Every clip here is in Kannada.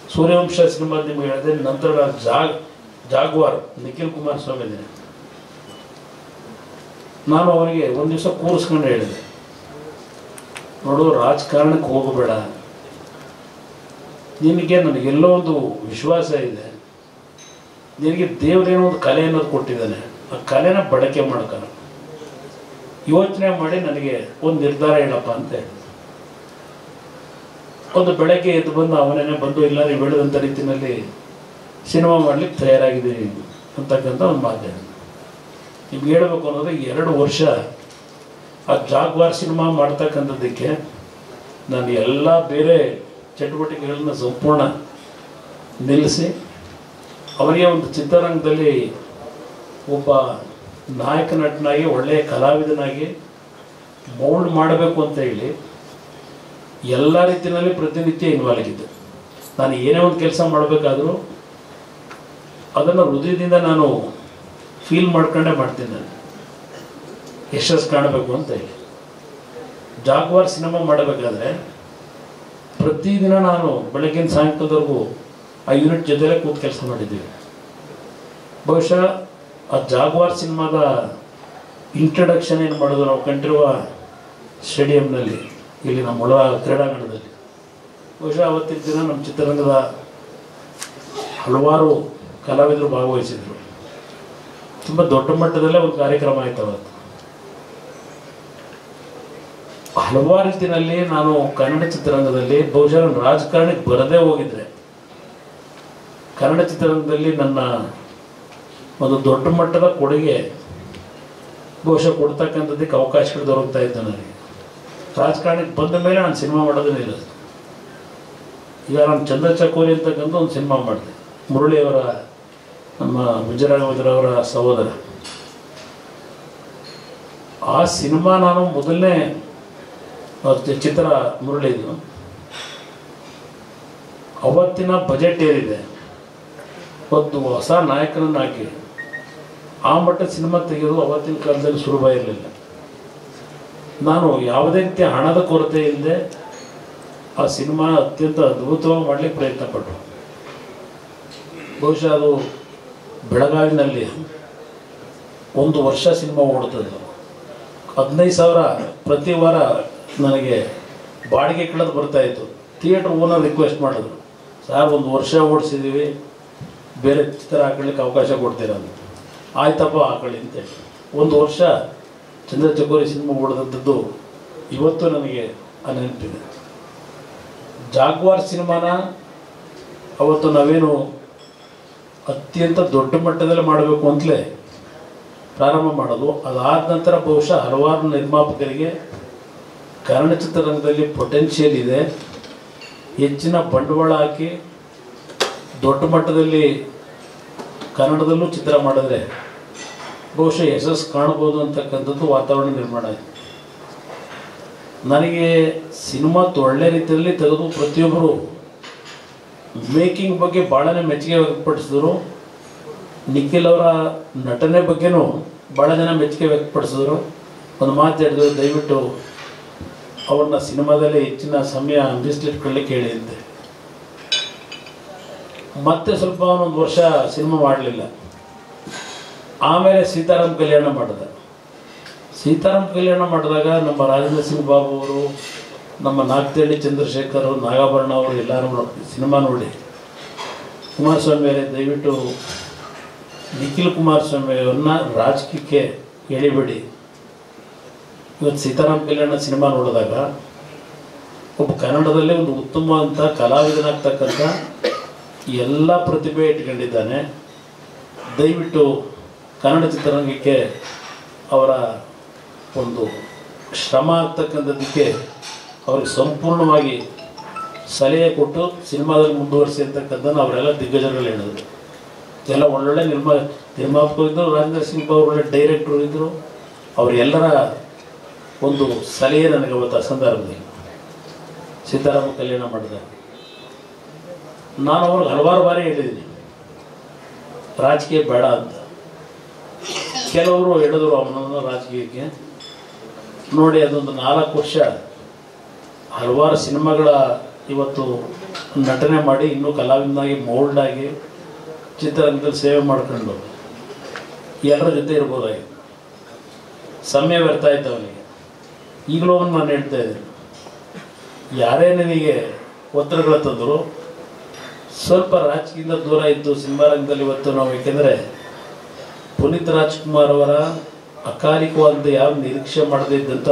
ಸೂರ್ಯವಂಶ ಸಿನಿಮಾ ನಿಮ್ಗೆ ಹೇಳಿದೆ ನಂತರ ನಾನು ಜಾಗ್ ಜಾಗ್ವಾರ್ ನಿಖಿಲ್ ಕುಮಾರಸ್ವಾಮಿ ಇದ್ದೀನಿ ನಾನು ಅವನಿಗೆ ಒಂದು ದಿವಸ ಕೂರಿಸ್ಕೊಂಡು ಹೇಳಿದೆ ನೋಡು ರಾಜಕಾರಣಕ್ಕೆ ಹೋಗಬೇಡ ನಿನಗೆ ನನಗೆಲ್ಲೋ ಒಂದು ವಿಶ್ವಾಸ ಇದೆ ನಿನಗೆ ದೇವರೇನೋ ಒಂದು ಕಲೆ ಅನ್ನೋದು ಕೊಟ್ಟಿದ್ದಾನೆ ಆ ಕಲೆನ ಬಳಕೆ ಮಾಡ್ಕ ಯೋಚನೆ ಮಾಡಿ ನನಗೆ ಒಂದು ನಿರ್ಧಾರ ಹೇಳಪ್ಪ ಅಂತ ಹೇಳಿ ಒಂದು ಬೆಳಗ್ಗೆ ಎದ್ದು ಬಂದು ಅವನೇನೆ ಬಂದು ಇಲ್ಲ ನೀವು ಹೇಳಿದಂಥ ರೀತಿಯಲ್ಲಿ ಸಿನಿಮಾ ಮಾಡ್ಲಿಕ್ಕೆ ತಯಾರಾಗಿದ್ದೀನಿ ಅಂತಕ್ಕಂಥ ಒಂದು ಮಾತು ಹೇಳಿದ ನಿಮ್ಗೆ ಹೇಳಬೇಕು ಅನ್ನೋದು ಎರಡು ವರ್ಷ ಆ ಜಾಗ್ವಾರ್ ಸಿನಿಮಾ ಮಾಡ್ತಕ್ಕಂಥದ್ದಕ್ಕೆ ನಾನು ಎಲ್ಲ ಬೇರೆ ಚಟುವಟಿಕೆಗಳನ್ನ ಸಂಪೂರ್ಣ ನಿಲ್ಲಿಸಿ ಅವರಿಗೆ ಒಂದು ಚಿತ್ರರಂಗದಲ್ಲಿ ಒಬ್ಬ ನಾಯಕ ನಟನಾಗಿ ಒಳ್ಳೆಯ ಕಲಾವಿದನಾಗಿ ಮೌಲ್ಡ್ ಮಾಡಬೇಕು ಅಂತ ಹೇಳಿ ಎಲ್ಲ ರೀತಿಯಲ್ಲಿ ಪ್ರತಿನಿತ್ಯ ಇನ್ವಾಲ್ವ್ ಆಗಿದ್ದೆ ನಾನು ಏನೇ ಒಂದು ಕೆಲಸ ಮಾಡಬೇಕಾದ್ರೂ ಅದನ್ನು ಹೃದಯದಿಂದ ನಾನು ಫೀಲ್ ಮಾಡ್ಕೊಂಡೇ ಮಾಡ್ತೀನಿ ನಾನು ಯಶಸ್ಸು ಕಾಣಬೇಕು ಅಂತ ಹೇಳಿ ಜಾಗ್ವಾರ್ ಸಿನಿಮಾ ಮಾಡಬೇಕಾದ್ರೆ ಪ್ರತಿದಿನ ನಾನು ಬೆಳಗ್ಗಿನ ಸಾಯಂಕಾಲದವರೆಗೂ ಆ ಯೂನಿಟ್ ಜೊತೆಲೇ ಕೂತು ಕೆಲಸ ಮಾಡಿದ್ದೀವಿ ಬಹುಶಃ ಆ ಜಾಗ್ವಾರ್ ಸಿನಿಮಾದ ಇಂಟ್ರಡಕ್ಷನ್ ಏನು ಮಾಡೋದು ನಾವು ಕಂಡಿರುವ ಸ್ಟೇಡಿಯಂನಲ್ಲಿ ಇಲ್ಲಿ ನಮ್ಮ ಒಳ ಕ್ರೀಡಾಂಗಣದಲ್ಲಿ ಬಹುಶಃ ಅವತ್ತಿನ ದಿನ ನಮ್ಮ ಚಿತ್ರರಂಗದ ಹಲವಾರು ಕಲಾವಿದರು ಭಾಗವಹಿಸಿದರು ತುಂಬ ದೊಡ್ಡ ಮಟ್ಟದಲ್ಲೇ ಒಂದು ಕಾರ್ಯಕ್ರಮ ಆಯ್ತು ಅವತ್ತು ಹಲವಾರು ರೀತಿಯಲ್ಲಿ ನಾನು ಕನ್ನಡ ಚಿತ್ರರಂಗದಲ್ಲಿ ಬಹುಶಃ ನಾನು ರಾಜಕಾರಣಕ್ಕೆ ಬರದೇ ಹೋಗಿದ್ರೆ ಕನ್ನಡ ಚಿತ್ರರಂಗದಲ್ಲಿ ನನ್ನ ಒಂದು ದೊಡ್ಡ ಮಟ್ಟದ ಕೊಡುಗೆ ಬಹುಶಃ ಕೊಡ್ತಕ್ಕಂಥದ್ದಕ್ಕೆ ಅವಕಾಶಗಳು ದೊರಕ್ತಾ ಇದ್ದೆ ನನಗೆ ರಾಜಕಾರಣಕ್ಕೆ ಬಂದ ಮೇಲೆ ನಾನು ಸಿನಿಮಾ ಮಾಡೋದೇ ನಿಲ್ಲಿಸಿದೆ ಈಗ ನಾನು ಚಂದ್ರ ಚಕೋರಿ ಅಂತಕ್ಕಂಥ ಒಂದು ಸಿನಿಮಾ ಮಾಡಿದೆ ಮುರಳಿಯವರ ನಮ್ಮ ವಿಜಯರಾಘವೇಂದ್ರವರ ಸಹೋದರ ಆ ಸಿನಿಮಾ ನಾನು ಮೊದಲನೇ ಅದು ಚಿತ್ರ ಮುರಳಿದು ಅವತ್ತಿನ ಬಜೆಟ್ ಏನಿದೆ ಒಂದು ಹೊಸ ನಾಯಕನನ್ನು ಹಾಕಿ ಆ ಮಟ್ಟ ಸಿನಿಮಾ ತೆಗೆಯೋದು ಅವತ್ತಿನ ಕಾಲದಲ್ಲಿ ಸುಲಭ ಇರಲಿಲ್ಲ ನಾನು ಯಾವುದೇ ರೀತಿಯ ಹಣದ ಕೊರತೆ ಇಲ್ಲದೆ ಆ ಸಿನಿಮಾ ಅತ್ಯಂತ ಅದ್ಭುತವಾಗಿ ಮಾಡಲಿಕ್ಕೆ ಪ್ರಯತ್ನ ಪಟ್ಟರು ಬಹುಶಃ ಅದು ಬೆಳಗಾವಿನಲ್ಲಿ ಒಂದು ವರ್ಷ ಸಿನಿಮಾ ಓಡ್ತದೆ ಹದಿನೈದು ಸಾವಿರ ಪ್ರತಿ ವಾರ ನನಗೆ ಬಾಡಿಗೆ ಕೇಳೋದು ಬರ್ತಾ ಇತ್ತು ಥಿಯೇಟ್ರ್ ಓನರ್ ರಿಕ್ವೆಸ್ಟ್ ಮಾಡಿದ್ರು ಸರ್ ಒಂದು ವರ್ಷ ಓಡಿಸಿದ್ದೀವಿ ಬೇರೆ ಚಿತ್ರ ಹಾಕೊಳ್ಳಿಕ್ಕೆ ಅವಕಾಶ ಕೊಡ್ತೀರ ಅಂತ ಆಯ್ತಪ್ಪ ಹಾಕೊಳ್ಳಿ ಅಂತೇಳಿ ಒಂದು ವರ್ಷ ಚಂದ್ರ ಚಕೋರಿ ಸಿನಿಮಾ ಓಡಿದಂಥದ್ದು ಇವತ್ತು ನನಗೆ ಆ ನೆನಪಿದೆ ಜಾಗ್ವಾರ್ ಸಿನಿಮಾನ ಅವತ್ತು ನಾವೇನು ಅತ್ಯಂತ ದೊಡ್ಡ ಮಟ್ಟದಲ್ಲಿ ಮಾಡಬೇಕು ಅಂತಲೇ ಪ್ರಾರಂಭ ಮಾಡೋದು ಅದಾದ ನಂತರ ಬಹುಶಃ ಹಲವಾರು ನಿರ್ಮಾಪಕರಿಗೆ ಕನ್ನಡ ಚಿತ್ರರಂಗದಲ್ಲಿ ಪೊಟೆನ್ಷಿಯಲ್ ಇದೆ ಹೆಚ್ಚಿನ ಬಂಡವಾಳ ಹಾಕಿ ದೊಡ್ಡ ಮಟ್ಟದಲ್ಲಿ ಕನ್ನಡದಲ್ಲೂ ಚಿತ್ರ ಮಾಡಿದ್ರೆ ಬಹುಶಃ ಯಶಸ್ಸು ಕಾಣ್ಬೋದು ಅಂತಕ್ಕಂಥದ್ದು ವಾತಾವರಣ ನಿರ್ಮಾಣ ಆಯಿತು ನನಗೆ ಸಿನಿಮಾ ಒಳ್ಳೆ ರೀತಿಯಲ್ಲಿ ತೆಗೆದು ಪ್ರತಿಯೊಬ್ಬರು ಮೇಕಿಂಗ್ ಬಗ್ಗೆ ಭಾಳನೇ ಮೆಚ್ಚುಗೆ ವ್ಯಕ್ತಪಡಿಸಿದ್ರು ನಿಖಿಲ್ ಅವರ ನಟನೆ ಬಗ್ಗೆನೂ ಭಾಳ ಜನ ಮೆಚ್ಚುಗೆ ವ್ಯಕ್ತಪಡಿಸಿದ್ರು ಒಂದು ಮಾತು ಹೇಳಿದ್ರು ದಯವಿಟ್ಟು ಅವ್ರನ್ನ ಸಿನಿಮಾದಲ್ಲಿ ಹೆಚ್ಚಿನ ಸಮಯ ಮೀಸಲಿಟ್ಕೊಳ್ಳಿಕ್ಕೆ ಹೇಳಿದ್ದೆ ಮತ್ತೆ ಸ್ವಲ್ಪ ಒಂದು ವರ್ಷ ಸಿನಿಮಾ ಮಾಡಲಿಲ್ಲ ಆಮೇಲೆ ಸೀತಾರಾಮ್ ಕಲ್ಯಾಣ ಮಾಡಿದ ಸೀತಾರಾಮ್ ಕಲ್ಯಾಣ ಮಾಡಿದಾಗ ನಮ್ಮ ರಾಜೇಂದ್ರ ಸಿಂಗ್ ಬಾಬು ಅವರು ನಮ್ಮ ನಾಗ್ತಳ್ಳಿ ಚಂದ್ರಶೇಖರ್ ನಾಗಾಭರಣ ಅವರು ಎಲ್ಲರೂ ಸಿನಿಮಾ ನೋಡಿ ಕುಮಾರಸ್ವಾಮಿ ಅವರೇ ದಯವಿಟ್ಟು ನಿಖಿಲ್ ಕುಮಾರಸ್ವಾಮಿ ಅವ್ರನ್ನ ರಾಜಕೀಯಕ್ಕೆ ಎಳಿಬೇಡಿ ಇವತ್ತು ಸೀತಾರಾಮ್ ಕಲ್ಯಾಣ ಸಿನಿಮಾ ನೋಡಿದಾಗ ಒಬ್ಬ ಕನ್ನಡದಲ್ಲಿ ಒಂದು ಉತ್ತಮವಾದಂಥ ಕಲಾವಿದನಾಗ್ತಕ್ಕಂಥ ಎಲ್ಲ ಪ್ರತಿಭೆ ಇಟ್ಕೊಂಡಿದ್ದಾನೆ ದಯವಿಟ್ಟು ಕನ್ನಡ ಚಿತ್ರರಂಗಕ್ಕೆ ಅವರ ಒಂದು ಶ್ರಮ ಆಗ್ತಕ್ಕಂಥದ್ದಕ್ಕೆ ಅವ್ರಿಗೆ ಸಂಪೂರ್ಣವಾಗಿ ಸಲಹೆ ಕೊಟ್ಟು ಸಿನಿಮಾದಲ್ಲಿ ಮುಂದುವರಿಸಿ ಅಂತಕ್ಕಂಥದ್ದು ಅವರೆಲ್ಲ ದಿಗ್ಗಜಗಳು ಹೇಳಿದ್ರು ಎಲ್ಲ ಒಳ್ಳೊಳ್ಳೆ ನಿರ್ಮಾ ನಿರ್ಮಾಪಕರು ಇದ್ದರು ರಾಜೇಂದ್ರ ಸಿಂಗ್ ಅವರು ಒಳ್ಳೆ ಡೈರೆಕ್ಟ್ರು ಇದ್ದರು ಅವರೆಲ್ಲರ ಒಂದು ಸಲಹೆ ನನಗೆ ಅವತ್ತು ಆ ಸಂದರ್ಭದಲ್ಲಿ ಸೀತಾರಾಮ ಕಲ್ಯಾಣ ಮಾಡಿದ ನಾನು ಅವ್ರಿಗೆ ಹಲವಾರು ಬಾರಿ ಹೇಳಿದ್ದೀನಿ ರಾಜಕೀಯ ಬೇಡ ಅಂತ ಕೆಲವರು ಹೇಳಿದ್ರು ಅವನನ್ನು ರಾಜಕೀಯಕ್ಕೆ ನೋಡಿ ಅದೊಂದು ನಾಲ್ಕು ವರ್ಷ ಹಲವಾರು ಸಿನಿಮಾಗಳ ಇವತ್ತು ನಟನೆ ಮಾಡಿ ಇನ್ನೂ ಕಲಾವಿದನಾಗಿ ಮೋಲ್ಡ್ ಆಗಿ ಚಿತ್ರರಂಗದಲ್ಲಿ ಸೇವೆ ಮಾಡ್ಕೊಂಡು ಎಲ್ಲರ ಜೊತೆ ಇರ್ಬೋದಾಗಿತ್ತು ಸಮಯ ವ್ಯರ್ಥ ಆಯ್ತು ಅವನಿಗೆ ಈಗಲೂ ಒಂದು ನಾನು ಹೇಳ್ತಾ ಇದ್ದೀನಿ ಯಾರೇ ನಿನಗೆ ಒತ್ತಡಗಳು ತಂದರು ಸ್ವಲ್ಪ ರಾಜಕೀಯದಿಂದ ದೂರ ಇದ್ದು ಸಿನಿಮಾ ರಂಗದಲ್ಲಿ ಇವತ್ತು ನಾವು ಏಕೆಂದರೆ ಪುನೀತ್ ರಾಜ್ಕುಮಾರ್ ಅವರ ಅಕಾಲಿಕವಾದ ಯಾವ ನಿರೀಕ್ಷೆ ಮಾಡದೇ ಇದ್ದಂಥ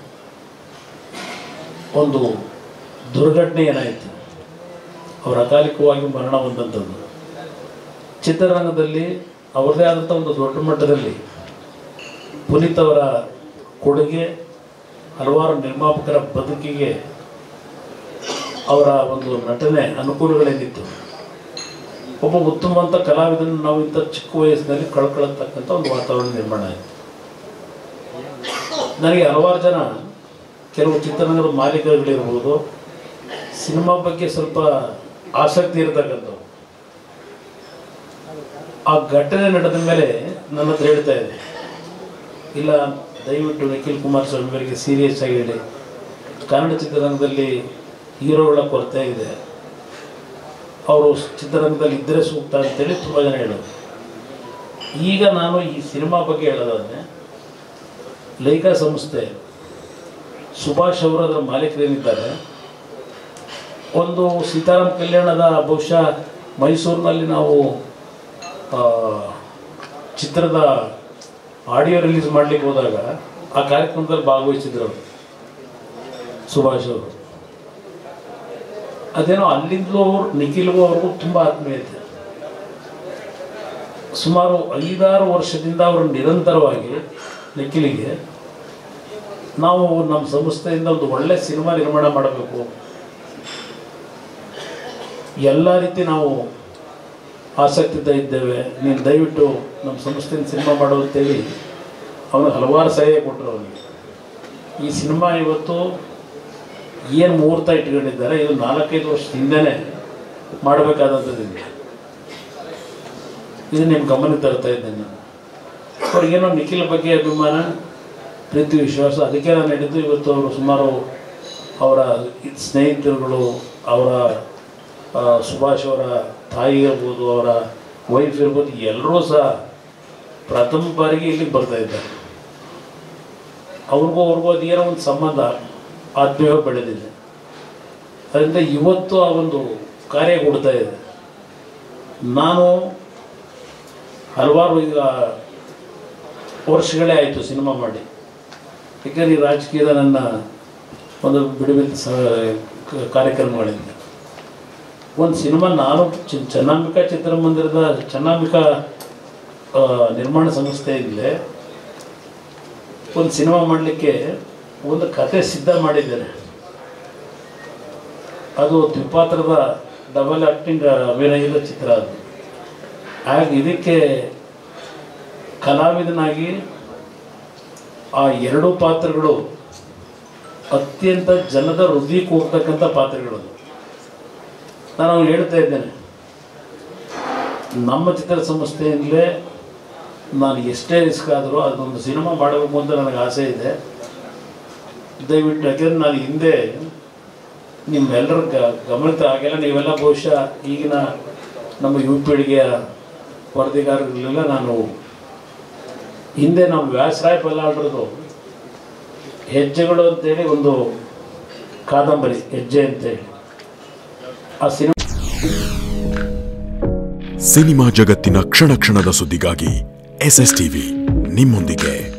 ಒಂದು ದುರ್ಘಟನೆ ಏನಾಯಿತು ಅವರು ಅಕಾಲಿಕವಾಗಿ ಮರಣ ಹೊಂದಂಥದ್ದು ಚಿತ್ರರಂಗದಲ್ಲಿ ಅವ್ರದ್ದೇ ಆದಂಥ ಒಂದು ದೊಡ್ಡ ಮಟ್ಟದಲ್ಲಿ ಪುನೀತ್ ಅವರ ಕೊಡುಗೆ ಹಲವಾರು ನಿರ್ಮಾಪಕರ ಬದುಕಿಗೆ ಅವರ ಒಂದು ನಟನೆ ಅನುಕೂಲಗಳೇನಿತ್ತು ಒಬ್ಬ ಉತ್ತಮವಂತ ಕಲಾವಿದನ ನಾವು ಇಂಥ ಚಿಕ್ಕ ವಯಸ್ಸಿನಲ್ಲಿ ಕಳ್ಕೊಳ್ಳತಕ್ಕಂಥ ಒಂದು ವಾತಾವರಣ ನಿರ್ಮಾಣ ಆಯಿತು ನನಗೆ ಹಲವಾರು ಜನ ಕೆಲವು ಚಿತ್ರರಂಗದ ಮಾಲೀಕರುಗಳಿರ್ಬೋದು ಸಿನಿಮಾ ಬಗ್ಗೆ ಸ್ವಲ್ಪ ಆಸಕ್ತಿ ಇರತಕ್ಕಂಥವು ಆ ಘಟನೆ ನಡೆದ ಮೇಲೆ ನನ್ನ ಹತ್ರ ಹೇಳ್ತಾ ಇದೆ ಇಲ್ಲ ದಯವಿಟ್ಟು ನಿಖಿಲ್ ಕುಮಾರಸ್ವಾಮಿ ಅವರಿಗೆ ಸೀರಿಯಸ್ ಆಗಿ ಹೇಳಿ ಕನ್ನಡ ಚಿತ್ರರಂಗದಲ್ಲಿ ಹೀರೋಗಳ ಕೊರತೆ ಇದೆ ಅವರು ಚಿತ್ರರಂಗದಲ್ಲಿ ಇದ್ದರೆ ಸೂಕ್ತ ಅಂತೇಳಿ ತುಂಬ ಜನ ಹೇಳೋದು ಈಗ ನಾನು ಈ ಸಿನಿಮಾ ಬಗ್ಗೆ ಹೇಳೋದಾದ್ರೆ ಲೈಕಾ ಸಂಸ್ಥೆ ಸುಭಾಷ್ ಅವರು ಅದರ ಮಾಲೀಕರೇನಿದ್ದಾರೆ ಒಂದು ಸೀತಾರಾಮ್ ಕಲ್ಯಾಣದ ಬಹುಶಃ ಮೈಸೂರಿನಲ್ಲಿ ನಾವು ಆ, ಚಿತ್ರದ ಆಡಿಯೋ ರಿಲೀಸ್ ಮಾಡ್ಲಿಕ್ಕೆ ಹೋದಾಗ ಆ ಕಾರ್ಯಕ್ರಮದಲ್ಲಿ ಭಾಗವಹಿಸಿದ್ರು ಅವರು ಸುಭಾಷ್ ಅವರು ಅದೇನೋ ಅಲ್ಲಿಂದಲೂ ಅವ್ರು ನಿಖಿಲ್ಗೂ ಅವ್ರಿಗೂ ತುಂಬ ಆತ್ಮೀಯತೆ ಸುಮಾರು ಐದಾರು ವರ್ಷದಿಂದ ಅವರು ನಿರಂತರವಾಗಿ ನಿಖಿಲಿಗೆ ನಾವು ನಮ್ಮ ಸಂಸ್ಥೆಯಿಂದ ಒಂದು ಒಳ್ಳೆ ಸಿನಿಮಾ ನಿರ್ಮಾಣ ಮಾಡಬೇಕು ಎಲ್ಲ ರೀತಿ ನಾವು ಆಸಕ್ತಿತ ಇದ್ದೇವೆ ನೀನು ದಯವಿಟ್ಟು ನಮ್ಮ ಸಂಸ್ಥೆಯಿಂದ ಸಿನಿಮಾ ಮಾಡು ಅಂತೇಳಿ ಅವನು ಹಲವಾರು ಸಹಾಯ ಕೊಟ್ಟರು ಅವನಿಗೆ ಈ ಸಿನಿಮಾ ಇವತ್ತು ಏನು ಮುಹೂರ್ತ ಇಟ್ಕೊಂಡಿದ್ದಾರೆ ಇದು ನಾಲ್ಕೈದು ವರ್ಷದ ಹಿಂದೆನೇ ಮಾಡಬೇಕಾದಂಥದ್ದು ಇದೆ ಇದು ನಿಮ್ಮ ಗಮನಕ್ಕೆ ತರ್ತಾ ಇದ್ದೇನೆ ನಾನು ಅವ್ರಿಗೇನೋ ನಿಖಿಲ್ ಬಗ್ಗೆ ಅಭಿಮಾನ ಪ್ರೀತಿ ವಿಶ್ವಾಸ ಅದಕ್ಕೆ ನಾನು ಹೇಳಿದ್ದು ಇವತ್ತು ಅವರು ಸುಮಾರು ಅವರ ಸ್ನೇಹಿತರುಗಳು ಅವರ ಆ, ಸುಭಾಷ್ ಅವರ ತಾಯಿ ಇರ್ಬೋದು ಅವರ ವೈಫ್ ಇರ್ಬೋದು ಎಲ್ಲರೂ ಸಹ ಪ್ರಥಮ ಬಾರಿಗೆ ಇಲ್ಲಿಗೆ ಬರ್ತಾ ಇದ್ದಾರೆ ಅವ್ರಿಗೂ ಅವ್ರಿಗೂ ಅದು ಏನೋ ಒಂದು ಸಂಬಂಧ ಆತ್ಮೀಯ ಬೆಳೆದಿದೆ ಅದರಿಂದ ಇವತ್ತು ಆ ಒಂದು ಕಾರ್ಯ ಕೊಡ್ತಾ ಇದೆ ನಾನು ಹಲವಾರು ಈಗ ವರ್ಷಗಳೇ ಆಯಿತು ಸಿನಿಮಾ ಮಾಡಿ ಯಾಕಂದರೆ ಈ ರಾಜಕೀಯದ ನನ್ನ ಒಂದು ಬಿಡುವಿನ ಸ ಕಾರ್ಯಕ್ರಮಗಳಿಂದ ಒಂದು ಸಿನಿಮಾ ನಾನು ಚ ಚನ್ನಾಂಬಿಕಾ ಚಿತ್ರಮಂದಿರದ ಚನ್ನಾಂಬಿಕಾ ಆ, ನಿರ್ಮಾಣ ಸಂಸ್ಥೆಯಿಂದಲೇ ಒಂದು ಸಿನಿಮಾ ಮಾಡಲಿಕ್ಕೆ ಒಂದು ಕತೆ ಸಿದ್ಧ ಮಾಡಿದ್ದೇನೆ ಅದು ದ್ವಿಪಾತ್ರದ ಡಬಲ್ ಆ್ಯಕ್ಟಿಂಗ್ ಅಭಿನಯದ ಚಿತ್ರ ಅದು ಹಾಗೆ ಇದಕ್ಕೆ ಕಲಾವಿದನಾಗಿ ಆ ಎರಡು ಪಾತ್ರಗಳು ಅತ್ಯಂತ ಜನದ ಹೃದಯಕ್ಕೆ ಹೋಗ್ತಕ್ಕಂಥ ಪಾತ್ರಗಳು ನಾನು ಅವ್ನು ಹೇಳ್ತಾ ಇದ್ದೇನೆ ನಮ್ಮ ಚಿತ್ರ ಸಂಸ್ಥೆಯಿಂದಲೇ ನಾನು ಎಷ್ಟೇ ರಿಸ್ಕ್ ಆದರೂ ಅದೊಂದು ಸಿನಿಮಾ ಮಾಡಬೇಕು ಅಂತ ನನಗೆ ಆಸೆ ಇದೆ ದಯವಿಟ್ಟು ಯಾಕೆಂದ್ರೆ ನಾನು ಹಿಂದೆ ನಿಮ್ಮೆಲ್ಲರ ಗ ಗಮನಿತ ಹಾಗೆಲ್ಲ ನೀವೆಲ್ಲ ಬಹುಶಃ ಈಗಿನ ನಮ್ಮ ಯುವ ಪೀಳಿಗೆಯ ವರದಿಗಾರರಲ್ಲೆಲ್ಲ ನಾನು ಹಿಂದೆ ನಮ್ಮ ವ್ಯಾಸರಾಯ ಪಲ್ಲಾಡ್ರದು ಹೆಜ್ಜೆಗಳು ಅಂತೇಳಿ ಒಂದು ಕಾದಂಬರಿ ಹೆಜ್ಜೆ ಅಂತೇಳಿ ಆ ಸಿನಿಮಾ ಸಿನಿಮಾ ಜಗತ್ತಿನ ಕ್ಷಣ ಕ್ಷಣದ ಸುದ್ದಿಗಾಗಿ ಎಸ್ ಎಸ್ ಟಿವಿ ನಿಮ್ಮೊಂದಿಗೆ